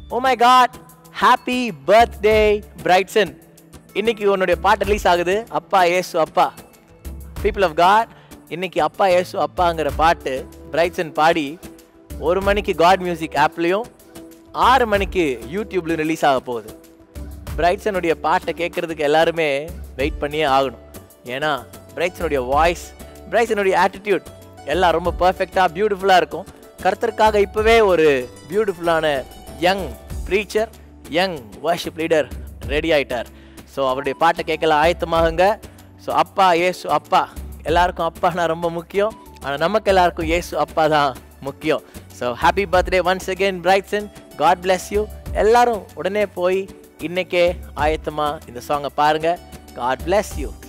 O my god happy birthday Brightson இன்னைக்கு உன்னுடைய பாட்டு ரிலீஸ் ஆகுது அப்பா ஏசு அப்பா பீப்புள் ஆஃப் காட் இன்னைக்கு அப்பா ஏசு அப்பாங்கிற பாட்டு பிரைட்சன் பாடி ஒரு மணிக்கு காட் மியூசிக் ஆப்லேயும் ஆறு மணிக்கு யூடியூப்லையும் ரிலீஸ் ஆக போகுது பிரைட்சனுடைய பாட்டை கேட்குறதுக்கு எல்லாருமே வெயிட் பண்ணியே ஆகணும் ஏன்னா பிரைட்சனுடைய வாய்ஸ் பிரைட்சனுடைய ஆட்டிடியூட் எல்லாம் ரொம்ப பர்ஃபெக்டாக பியூட்டிஃபுல்லாக இருக்கும் கர்த்தருக்காக இப்போவே ஒரு பியூட்டிஃபுல்லான young preacher young worship leader ready ஆயிட்டார் ஸோ அவருடைய பாட்டை கேட்கலாம் ஆயத்தமாகுங்க ஸோ அப்பா ஏசு அப்பா எல்லாருக்கும் அப்பானா ரொம்ப முக்கியம் ஆனால் நமக்கு எல்லாருக்கும் ஏசு அப்பா தான் முக்கியம் so happy birthday once again Brightson God bless you எல்லாரும் உடனே போய் இன்னைக்கே ஆயத்தமா இந்த சாங்கை பாருங்க காட் bless யூ